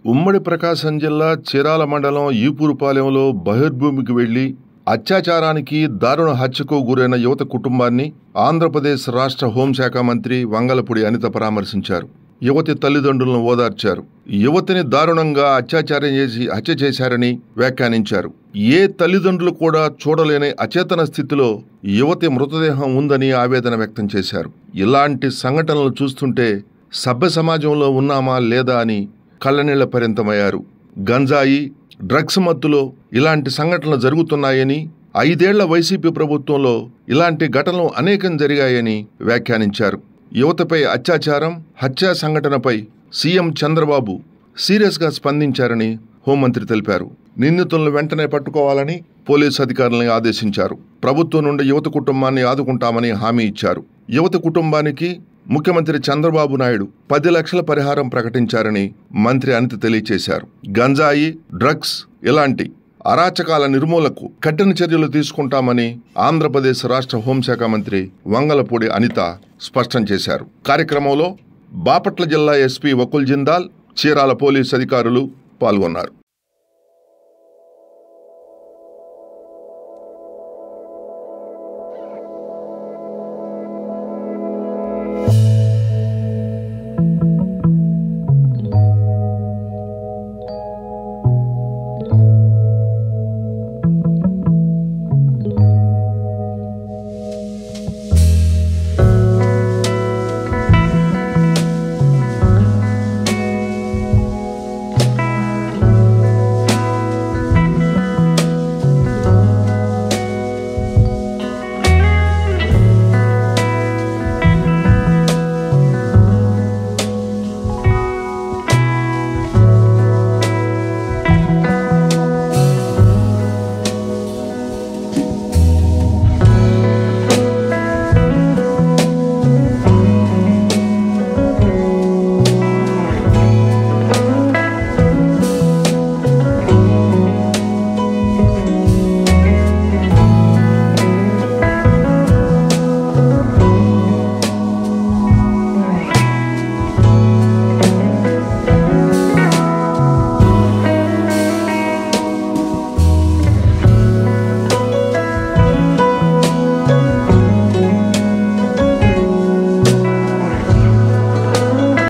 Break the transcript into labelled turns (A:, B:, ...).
A: ఉమ్మడి ప్రకాశం జిల్లా చీరాల మండలం ఈపూరుపాలెంలో బహిర్భూమికి వెళ్లి అత్యాచారానికి దారుణ హత్యకు గురైన యువత కుటుంబాన్ని ఆంధ్రప్రదేశ్ రాష్ట్ర హోంశాఖ మంత్రి వంగలపూడి అనిత పరామర్శించారు యువతి తల్లిదండ్రులను ఓదార్చారు యువతిని దారుణంగా అత్యాచారం చేసి హత్య చేశారని వ్యాఖ్యానించారు ఏ తల్లిదండ్రులు కూడా చూడలేని అచేతన స్థితిలో యువతి మృతదేహం ఉందని ఆవేదన వ్యక్తం చేశారు ఇలాంటి సంఘటనలు చూస్తుంటే సభ్య సమాజంలో ఉన్నామా లేదా అని కళ్ళనీళ్ల పరిమితమయ్యారు గంజాయి డ్రగ్స్ మత్తులో ఇలాంటి సంఘటనలు జరుగుతున్నాయని ఐదేళ్ల వైసీపీ ప్రభుత్వంలో ఇలాంటి ఘటనలు అనేకం జరిగాయని వ్యాఖ్యానించారు యువతపై అత్యాచారం హత్యా సంఘటనపై సీఎం చంద్రబాబు సీరియస్గా స్పందించారని హోంమంత్రి తెలిపారు నిందితులను వెంటనే పట్టుకోవాలని పోలీసు అధికారులను ఆదేశించారు ప్రభుత్వం నుండి యువత కుటుంబాన్ని ఆదుకుంటామని హామీ ఇచ్చారు యువత కుటుంబానికి ముఖ్యమంత్రి చంద్రబాబు నాయుడు పది లక్షల పరిహారం ప్రకటించారని మంత్రి అనిత తెలియజేశారు గంజాయి డ్రగ్స్ ఇలాంటి అరాచకాల నిర్మూలకు కఠిన చర్యలు తీసుకుంటామని ఆంధ్రప్రదేశ్ రాష్ట్ర హోంశాఖ మంత్రి వంగలపూడి అనిత స్పష్టం చేశారు కార్యక్రమంలో బాపట్ల జిల్లా ఎస్పీ వకుల్ జిందాల్ చీరాల పోలీసు అధికారులు పాల్గొన్నారు